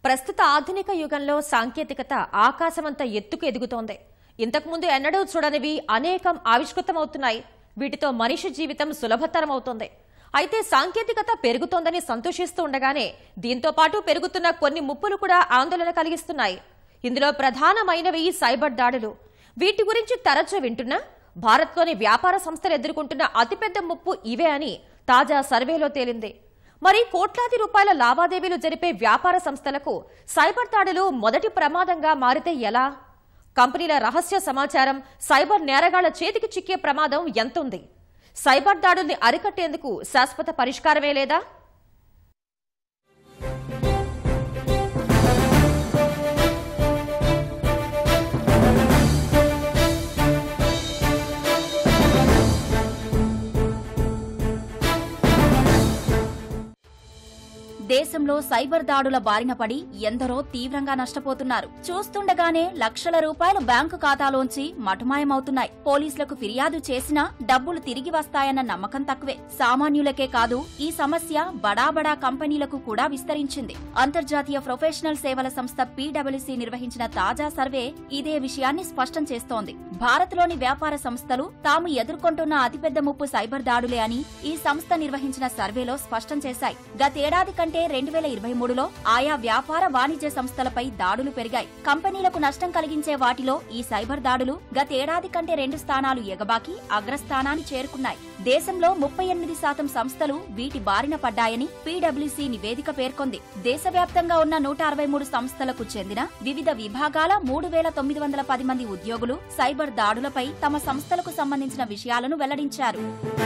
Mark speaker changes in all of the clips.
Speaker 1: ప్రస్తుత ఆధునిక యుగంలో సాంకేతికత ఆకాశమంత ఎత్తుకు ఎదుగుతోంది ఇంతకుముందు ఎన్నడూ చూడనివి అనేకం ఆవిష్కృతమవుతున్నాయి వీటితో మనిషి జీవితం సులభతరం అవుతోంది అయితే సాంకేతికత పెరుగుతోందని సంతోషిస్తూ ఉండగానే దీంతో పాటు పెరుగుతున్న కొన్ని ముప్పులు కూడా ఆందోళన కలిగిస్తున్నాయి ఇందులో ప్రధానమైనవి సైబర్ దాడులు వీటి గురించి తరచూ వింటున్నా భారత్లోని వ్యాపార సంస్థలు ఎదుర్కొంటున్న అతిపెద్ద ముప్పు ఇవే అని తాజా సర్వేలో తేలింది మరి కోట్లాది రూపాయల లావాదేవీలు జరిపే వ్యాపార సంస్థలకు సైబర్ దాడులు మొదటి ప్రమాదంగా మారితే ఎలా కంపెనీల రహస్య సమాచారం సైబర్ నేరగాళ్ల చేతికి చిక్కే ప్రమాదం ఎంతుంది సైబర్ దాడుల్ని అరికట్టేందుకు శాశ్వత పరిష్కారమే లేదా
Speaker 2: దేశంలో సైబర్ దాడుల బారిన పడి ఎందరో తీవ్రంగా నష్టపోతున్నారు చూస్తుండగానే లక్షల రూపాయలు బ్యాంకు ఖాతాలోంచి మటుమాయమవుతున్నాయి పోలీసులకు ఫిర్యాదు చేసినా డబ్బులు తిరిగి వస్తాయన్న నమ్మకం తక్కువే సామాన్యులకే కాదు ఈ సమస్య బడా బడా కంపెనీలకు కూడా విస్తరించింది అంతర్జాతీయ ప్రొఫెషనల్ సేవల సంస్థ పీడబ్ల్యూసీ నిర్వహించిన తాజా సర్వే ఇదే విషయాన్ని స్పష్టం చేస్తోంది భారత్లోని వ్యాపార సంస్థలు తాము ఎదుర్కొంటున్న అతిపెద్ద ముప్పు సైబర్ దాడులే అని ఈ సంస్థ నిర్వహించిన సర్వేలో స్పష్టం చేశాయి గతేడాది కంటే రెండు వేల ఇరవై మూడులో ఆయా వ్యాపార వాణిజ్య సంస్థలపై దాడులు పెరిగాయి కంపెనీలకు నష్టం కలిగించే వాటిలో ఈ సైబర్ దాడులు గతేడాది కంటే రెండు స్థానాలు ఎగబాకి అగ్రస్థానాన్ని చేరుకున్నాయి దేశంలో ముప్పై ఎనిమిది శాతం సంస్థలు వీటి బారిన పడ్డాయని పీడబ్ల్యూసీ నివేదిక పేర్కొంది దేశవ్యాప్తంగా ఉన్న నూట అరవై మూడు సంస్థలకు చెందిన వివిధ విభాగాల మూడు వేల తొమ్మిది వందల పది మంది ఉద్యోగులు సైబర్ దాడులపై తమ సంస్థలకు సంబంధించిన విషయాలను వెల్లడించారు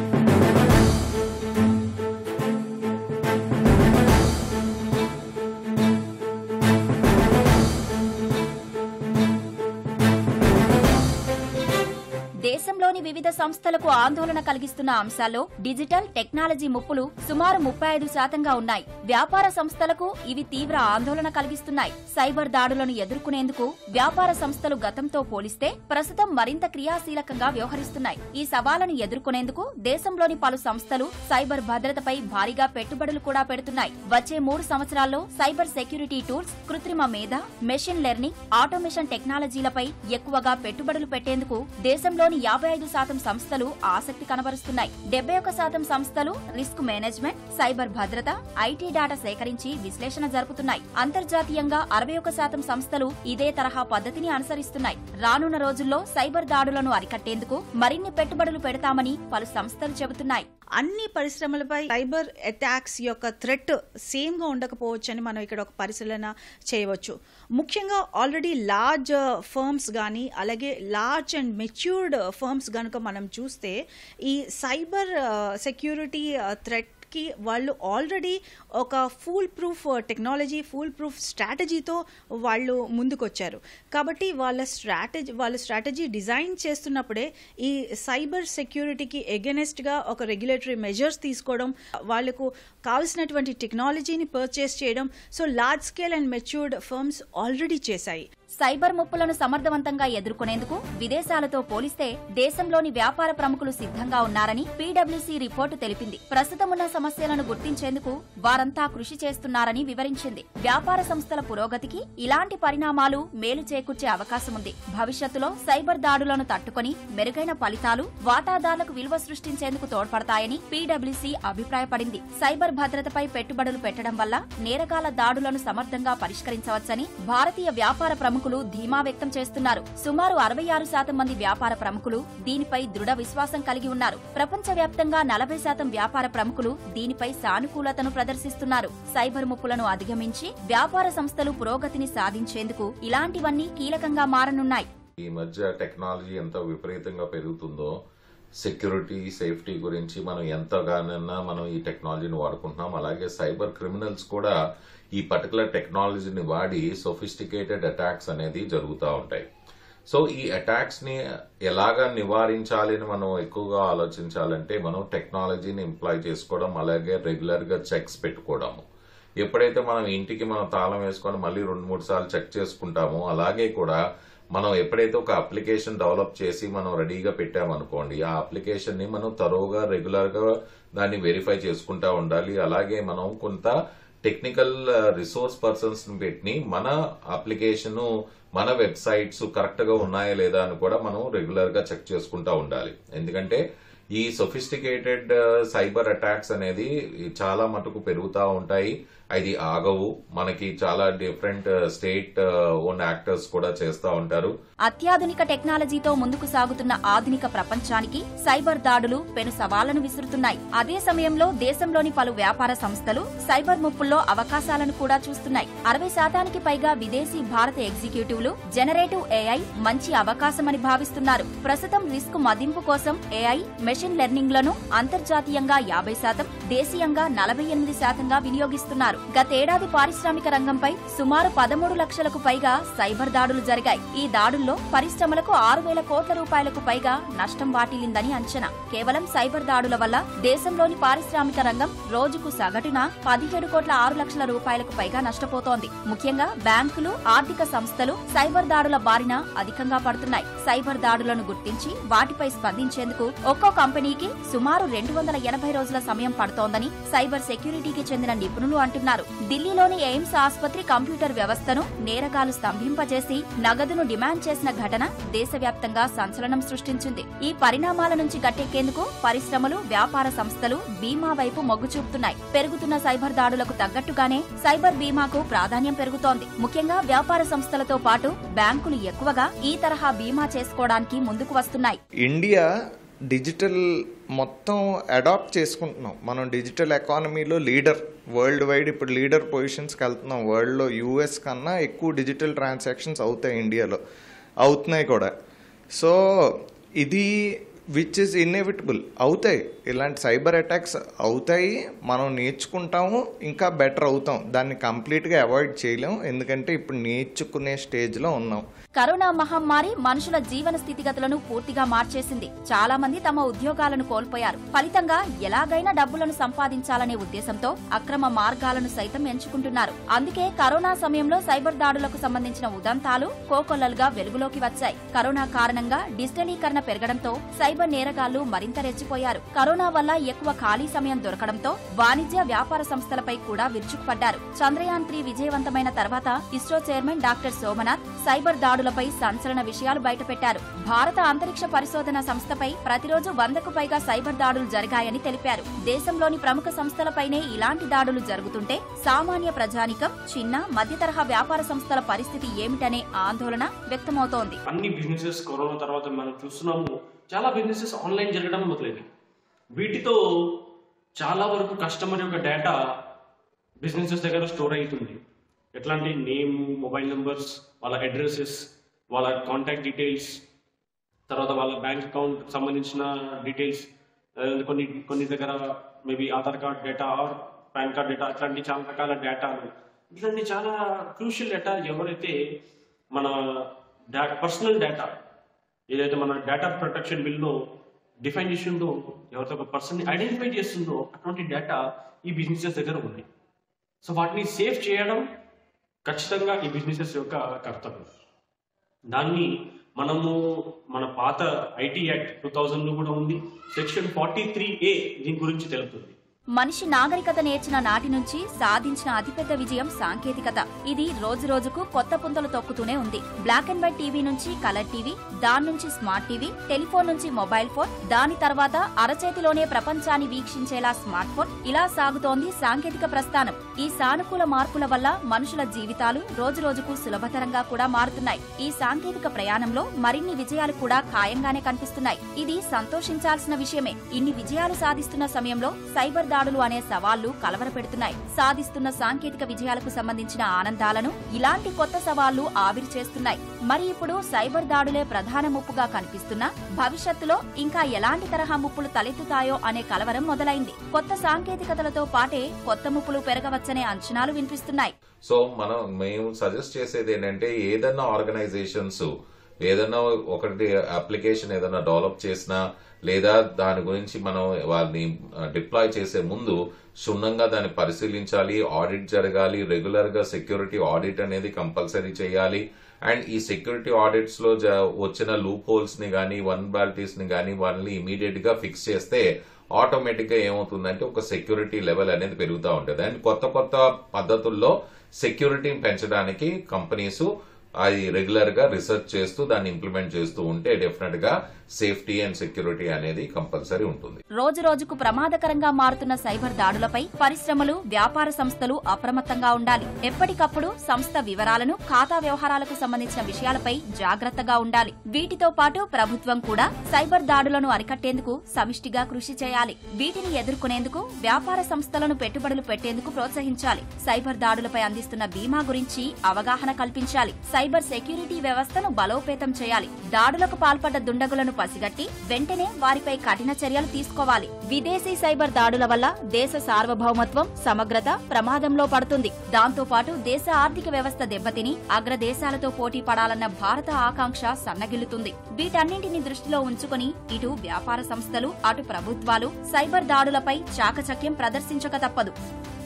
Speaker 2: దేశంలోని వివిధ సంస్థలకు ఆందోళన కలిగిస్తున్న అంశాల్లో డిజిటల్ టెక్నాలజీ ముప్పులు సుమారు ముప్పై ఐదు శాతంగా ఉన్నాయి వ్యాపార సంస్థలకు ఇవి తీవ్ర ఆందోళన కలిగిస్తున్నాయి సైబర్ దాడులను ఎదుర్కొనేందుకు వ్యాపార సంస్థలు గతంతో పోలిస్తే ప్రస్తుతం మరింత క్రియాశీలకంగా వ్యవహరిస్తున్నాయి ఈ సవాళ్లను ఎదుర్కొనేందుకు దేశంలోని పలు సంస్థలు సైబర్ భద్రతపై భారీగా పెట్టుబడులు కూడా పెడుతున్నాయి వచ్చే మూడు సంవత్సరాల్లో సైబర్ సెక్యూరిటీ టూల్స్ కృత్రిమ మేధ మెషిన్ లెర్నింగ్ ఆటోమేషన్ టెక్నాలజీలపై ఎక్కువగా పెట్టుబడులు పెట్టేందుకు దేశంలోని యాభై ఐదు శాతం సంస్థలు ఆసక్తి కనబరుస్తున్నాయి డెబ్బై ఒక శాతం సంస్థలు రిస్క్ మేనేజ్మెంట్ సైబర్ భద్రత ఐటీ డేటా సేకరించి విశ్లేషణ జరుపుతున్నాయి అంతర్జాతీయంగా అరవై ఒక శాతం సంస్థలు ఇదే తరహా పద్ధతిని అనుసరిస్తున్నాయి రానున్న రోజుల్లో సైబర్ దాడులను అరికట్టేందుకు మరిన్ని పెట్టుబడులు పెడతామని పలు సంస్థలు చెబుతున్నాయి
Speaker 3: అన్ని పరిశ్రమలపై సైబర్ అటాక్స్ యొక్క థ్రెట్ సేమ్ గా ఉండకపోవచ్చని మనం ఇక్కడ ఒక పరిశీలన చేయవచ్చు ముఖ్యంగా ఆల్రెడీ లార్జ్ ఫర్మ్స్ కానీ అలాగే లార్జ్ అండ్ మెచ్యూర్డ్ ఫర్మ్స్ కనుక మనం చూస్తే ఈ సైబర్ సెక్యూరిటీ థ్రెట్ కి వాళ్ళు ఆల్రెడీ ఒక foolproof technology foolproof స్ట్రాటజీతో వాళ్ళు ముందుకొచ్చారు కాబట్టి వాళ్ళ స్ట్రాటజీ వాళ్ళ స్ట్రాటజీ డిజైన్ చేస్తున్నప్పుడే ఈ సైబర్ సెక్యూరిటీకి ఎగెనెస్ట్గా ఒక రెగ్యులేటరీ మెజర్స్ తీసుకోవడం వాళ్ళకు కావలసినటువంటి టెక్నాలజీని పర్చేస్ చేయడం so large scale and matured firms already చేశాయి
Speaker 2: సైబర్ ముప్పులను సమర్థవంతంగా ఎదుర్కొనేందుకు విదేశాలతో పోలిస్తే దేశంలోని వ్యాపార ప్రముఖులు సిద్ధంగా ఉన్నారని పీడబ్ల్యూసీ రిపోర్టు తెలిపింది ప్రస్తుతం ఉన్న సమస్యలను గుర్తించేందుకు వారంతా కృషి చేస్తున్నారని వివరించింది వ్యాపార సంస్థల పురోగతికి ఇలాంటి పరిణామాలు మేలు చేకూర్చే అవకాశం ఉంది భవిష్యత్తులో సైబర్ దాడులను తట్టుకొని మెరుగైన ఫలితాలు వాటాదారులకు విలువ సృష్టించేందుకు తోడ్పడతాయని పీడబ్ల్యూసీ అభిప్రాయపడింది సైబర్ భద్రతపై పెట్టుబడులు పెట్టడం వల్ల నేరగాల దాడులను సమర్థంగా పరిష్కరించవచ్చని భారతీయ వ్యాపార ప్రముఖులు ధీమా వ్యక్తం చేస్తున్నారు సుమారు అరవై ఆరు శాతం మంది వ్యాపార ప్రముఖులు దీనిపై దృఢ విశ్వాసం కలిగి ఉన్నారు ప్రపంచవ్యాప్తంగా నలభై శాతం వ్యాపార ప్రముఖులు దీనిపై సానుకూలతను ప్రదర్శిస్తున్నారు సైబర్ ముప్పులను అధిగమించి వ్యాపార సంస్థలు పురోగతిని సాధించేందుకు ఇలాంటివన్నీ కీలకంగా మారనున్నాయి
Speaker 4: ఈ మధ్య టెక్నాలజీ ఎంత విపరీతంగా పెరుగుతుందో సెక్యూరిటీ సేఫ్టీ గురించి మనం ఎంతగానన్నా మనం ఈ టెక్నాలజీని వాడుకుంటున్నాం అలాగే సైబర్ క్రిమినల్స్ కూడా ఈ పర్టికులర్ టెక్నాలజీని వాడి సొఫిస్టికేటెడ్ అటాక్స్ అనేది జరుగుతూ ఉంటాయి సో ఈ అటాక్స్ ని ఎలాగా నివారించాలి అని మనం ఎక్కువగా ఆలోచించాలంటే మనం టెక్నాలజీని ఎంప్లాయ్ చేసుకోవడం అలాగే రెగ్యులర్ గా చెక్స్ పెట్టుకోవడము ఎప్పుడైతే మనం ఇంటికి మనం తాళం వేసుకొని మళ్ళీ రెండు మూడు సార్లు చెక్ చేసుకుంటామో అలాగే కూడా మనం ఎప్పుడైతే ఒక అప్లికేషన్ డెవలప్ చేసి మనం రెడీగా పెట్టామనుకోండి ఆ అప్లికేషన్ ని మనం తరోగా రెగ్యులర్ గా దాన్ని వెరిఫై చేసుకుంటా ఉండాలి అలాగే మనం కొంత టెక్నికల్ రిసోర్స్ పర్సన్స్ ని పెట్టి మన అప్లికేషన్ మన వెబ్సైట్స్ కరెక్ట్ గా ఉన్నాయా లేదా అని కూడా మనం రెగ్యులర్ గా చెక్ చేసుకుంటా ఉండాలి ఎందుకంటే ఈ సొఫిస్టికేటెడ్ సైబర్ అటాక్స్ అనేది చాలా మటుకు పెరుగుతూ ఉంటాయి అది ఆగవు మనకి చాలా డిఫరెంట్ స్టేట్ ఓన్ యాక్టర్స్ కూడా చేస్తూ ఉంటారు
Speaker 2: అత్యాధునిక టెక్నాలజీతో ముందుకు సాగుతున్న ఆధునిక ప్రపంచానికి సైబర్ దాడులు పెను సవాళ్లను విసురుతున్నాయి అదే సమయంలో దేశంలోని పలు వ్యాపార సంస్థలు సైబర్ ముప్పుల్లో అవకాశాలను కూడా చూస్తున్నాయి అరవై శాతానికి పైగా విదేశీ భారత ఎగ్జిక్యూటివ్లు జనరేటివ్ ఏఐ మంచి అవకాశమని భావిస్తున్నారు ప్రస్తుతం రిస్క్ మదింపు కోసం ఏఐ మెషిన్ లెర్నింగ్ లను అంతర్జాతీయంగా యాభై శాతం దేశీయంగా నలభై ఎనిమిది శాతంగా వినియోగిస్తున్నారు గతేడాది పారిశ్రామిక రంగంపై సుమారు పదమూడు లక్షలకు పైగా సైబర్ దాడులు జరిగాయి ఈ దాడుల్లో పరిశ్రమలకు ఆరు వేల కోట్ల రూపాయలకు పైగా నష్టం వాటిల్లిందని అంచనా కేవలం సైబర్ దాడుల వల్ల దేశంలోని పారిశ్రామిక రంగం రోజుకు సగటున పదిహేడు కోట్ల ఆరు లక్షల రూపాయలకు పైగా నష్టపోతోంది ముఖ్యంగా బ్యాంకులు ఆర్థిక సంస్థలు సైబర్ దాడుల బారిన అధికంగా పడుతున్నాయి సైబర్ దాడులను గుర్తించి వాటిపై స్పందించేందుకు ఒక్కో కంపెనీకి సుమారు రెండు వందల ఎనభై రోజుల సమయం పడుతోందని సైబర్ సెక్యూరిటీకి చెందిన నిపుణులు అంటున్నారు ఢిల్లీలోని ఎయిమ్స్ ఆసుపత్రి కంప్యూటర్ వ్యవస్థను నేరగాలు స్తంభింపజేసి నగదును డిమాండ్ చేసిన ఘటన దేశవ్యాప్తంగా సంచలనం సృష్టించింది ఈ పరిణామాల నుంచి గట్టెక్కేందుకు పరిశ్రమలు వ్యాపార సంస్థలు బీమా వైపు మొగ్గు చూపుతున్నాయి పెరుగుతున్న సైబర్ దాడులకు తగ్గట్టుగానే సైబర్ బీమాకు ప్రాధాన్యం పెరుగుతోంది ముఖ్యంగా వ్యాపార సంస్థలతో పాటు బ్యాంకులు ఎక్కువగా ఈ తరహా బీమా చేసుకోవడానికి ముందుకు వస్తున్నాయి
Speaker 5: ఇండియా డిజిటల్ మొత్తం అడాప్ట్ చేసుకుంటున్నాం మనం డిజిటల్ ఎకానమీలో లీడర్ వరల్డ్ వైడ్ ఇప్పుడు లీడర్ పొజిషన్స్కి వెళ్తున్నాం వరల్డ్లో యూఎస్ కన్నా ఎక్కువ డిజిటల్ ట్రాన్సాక్షన్స్ అవుతాయి ఇండియాలో అవుతున్నాయి కూడా సో ఇది విచ్ ఇస్ ఇన్ఎవిటబుల్ అవుతాయి ఇలాంటి సైబర్ అటాక్స్ అవుతాయి మనం నేర్చుకుంటాము ఇంకా బెటర్ అవుతాం దాన్ని కంప్లీట్గా అవాయిడ్ చేయలేం ఎందుకంటే ఇప్పుడు నేర్చుకునే స్టేజ్లో ఉన్నాం
Speaker 2: కరోనా మహమ్మారి మనుషుల జీవన స్థితిగతులను పూర్తిగా మార్చేసింది చాలా మంది తమ ఉద్యోగాలను కోల్పోయారు ఫలితంగా ఎలాగైనా డబ్బులను సంపాదించాలనే ఉద్దేశంతో అక్రమ మార్గాలను సైతం ఎంచుకుంటున్నారు అందుకే కరోనా సమయంలో సైబర్ దాడులకు సంబంధించిన ఉదంతాలు కోకొల్లలుగా వెలుగులోకి వచ్చాయి కరోనా కారణంగా డిజిటలీకరణ పెరగడంతో సైబర్ నేరగాళ్లు మరింత రెచ్చిపోయారు కరోనా వల్ల ఎక్కువ ఖాళీ సమయం దొరకడంతో వాణిజ్య వ్యాపార సంస్థలపై కూడా విరుచుకుపడ్డారు చంద్రయాన్ త్రీ విజయవంతమైన తర్వాత ISRO chairman doctor Somnath cyber దాడులపై సంచలన విషయాలు బయటపెట్టారు భారత అంతరిక్ష పరిశోధన సంస్థపై ప్రతిరోజు వందకు పైగా సైబర్ దాడులు జరిగాయని తెలిపారు దేశంలోని ప్రముఖ సంస్థలపైనే ఇలాంటి దాడులు జరుగుతుంటే సామాన్య ప్రజానికం చిన్న మధ్య తరహా వ్యాపార సంస్థల పరిస్థితి ఏమిటనే ఆందోళన వ్యక్తమవుతోంది
Speaker 6: అన్ని బిజినెసెస్ కరోనా తర్వాత మనం చూస్తున్నాము చాలా బిజినెసెస్ ఆన్లైన్ జరగడం మొదలైంది వీటితో చాలా వరకు కస్టమర్ యొక్క డేటా బిజినెసెస్ దగ్గర స్టోర్ అవుతుంది ఎట్లాంటి నేమ్ మొబైల్ నెంబర్స్ వాళ్ళ అడ్రసెస్ వాళ్ళ కాంటాక్ట్ డీటెయిల్స్ తర్వాత వాళ్ళ బ్యాంక్ అకౌంట్ సంబంధించిన డీటెయిల్స్ కొన్ని కొన్ని దగ్గర maybe Aadhaar card data or PAN card data అట్లాంటి చాలా రకాల డేటాలు ఇట్లాంటి చాలా క్రూషియల్ డేటా ఎవరైతే మన డా పర్సనల్ డేటా ఏదైతే మన డేటా ప్రొటెక్షన్ బిల్లో డిఫైన్ చేసిందో ఎవరితో ఒక పర్సన్ని ఐడెంటిఫై చేస్తుందో అటువంటి డేటా ఈ బిజినెసెస్ దగ్గర ఉంది సో వాటిని సేఫ్ చేయడం ఖచ్చితంగా ఈ బిజినెసెస్ యొక్క కర్తవ్యం దాన్ని మనము మన పాత ఐటీ యాక్ట్ టూ థౌజండ్లో కూడా ఉంది సెక్షన్ ఫార్టీ త్రీ ఏ దీని గురించి తెలుపుతుంది
Speaker 2: మనిషి నాగరికత నేర్చిన నాటి నుంచి సాధించిన అతిపెద్ద విజయం సాంకేతికత ఇది రోజు రోజుకు కొత్త పుంతలు తొక్కుతూనే ఉంది బ్లాక్ అండ్ వైట్ టీవీ నుంచి కలర్ టీవీ దాని నుంచి స్మార్ట్ టీవీ టెలిఫోన్ నుంచి మొబైల్ ఫోన్ దాని తర్వాత అరచేతిలోనే ప్రపంచాన్ని వీక్షించేలా స్మార్ట్ ఫోన్ ఇలా సాగుతోంది సాంకేతిక ప్రస్థానం ఈ సానుకూల మార్పుల వల్ల మనుషుల జీవితాలు రోజు రోజుకు సులభతరంగా కూడా మారుతున్నాయి ఈ సాంకేతిక ప్రయాణంలో మరిన్ని విజయాలు కూడా ఖాయంగానే కనిపిస్తున్నాయి ఇది సంతోషించాల్సిన విషయమే ఇన్ని విజయాలు సాధిస్తున్న సమయంలో సైబర్ దాడులు అనే సవాళ్లు కలవరపెడుతున్నాయి సాధిస్తున్న సాంకేతిక విజయాలకు సంబంధించిన ఆనందాలను ఇలాంటి కొత్త సవాళ్లు ఆవిరి చేస్తున్నాయి మరి ఇప్పుడు సైబర్ దాడులే ప్రధాన ముప్పుగా కనిపిస్తున్నా భవిష్యత్తులో ఇంకా ఎలాంటి తరహా ముప్పులు తలెత్తుతాయో అనే కలవరం మొదలైంది కొత్త సాంకేతికతలతో పాటే కొత్త ముప్పులు పెరగవచ్చనే అంచనాలు వినిపిస్తున్నాయి
Speaker 4: సో మనం మేము సజెస్ట్ చేసేది ఏంటంటే ఏదన్నా ఆర్గనైజేషన్స్ ఏదన్నా ఒకటి అప్లికేషన్ ఏదన్నా డెవలప్ చేసినా లేదా దాని గురించి మనం వాళ్ళని డిప్లాయ్ చేసే ముందు క్షుణ్ణంగా దాన్ని పరిశీలించాలి ఆడిట్ జరగాలి రెగ్యులర్ గా సెక్యూరిటీ ఆడిట్ అనేది కంపల్సరీ చేయాలి అండ్ ఈ సెక్యూరిటీ ఆడిట్స్ లో జ- వచ్చిన లూప్ హోల్స్ ని గానీ వన్బాలిటీస్ ని గానీ వాళ్ళని ఇమీడియట్ గా ఫిక్స్ చేస్తే ఆటోమేటిక్ గా ఏమవుతుందంటే ఒక సెక్యూరిటీ లెవెల్ అనేది పెరుగుతూ ఉంటుంది అండ్ కొత్త కొత్త పద్ధతుల్లో సెక్యూరిటీని పెంచడానికి కంపెనీస్ అది రెగ్యులర్ గా రీసెర్చ్ చేస్తూ దాన్ని ఇంప్లిమెంట్ చేస్తూ ఉంటే డెఫినెట్ గా సేఫ్టీ అండ్ సెక్యూరిటీ అనేది కంపల్సరీ ఉంటుంది
Speaker 2: రోజు రోజుకు ప్రమాదకరంగా మారుతున్న సైబర్ దాడులపై పరిశ్రమలు వ్యాపార సంస్థలు అప్రమత్తంగా ఉండాలి ఎప్పటికప్పుడు సంస్థ వివరాలను ఖాతా వ్యవహారాలకు సంబంధించిన విషయాలపై జాగ్రత్తగా ఉండాలి వీటితో పాటు ప్రభుత్వం కూడా సైబర్ దాడులను అరికట్టేందుకు సమిష్టిగా కృషి చేయాలి వీటిని ఎదుర్కొనేందుకు వ్యాపార సంస్థలను పెట్టుబడులు పెట్టేందుకు ప్రోత్సహించాలి సైబర్ దాడులపై అందిస్తున్న బీమా గురించి అవగాహన కల్పించాలి సైబర్ సెక్యూరిటీ వ్యవస్థను బలోపేతం చేయాలి దాడులకు పాల్పడ్డ దుండగులను పసిగట్టి వెంటనే వారిపై కఠిన చర్యలు తీసుకోవాలి విదేశీ సైబర్ దాడుల వల్ల దేశ సార్వభౌమత్వం సమగ్రత ప్రమాదంలో పడుతుంది దాంతో పాటు దేశ ఆర్థిక వ్యవస్థ దెబ్బతిని అగ్రదేశాలతో పోటీ పడాలన్న భారత ఆకాంక్ష సన్నగిల్లుతుంది వీటన్నింటిని దృష్టిలో ఉంచుకుని ఇటు వ్యాపార సంస్థలు అటు ప్రభుత్వాలు సైబర్ దాడులపై చాకచక్యం ప్రదర్శించక తప్పదు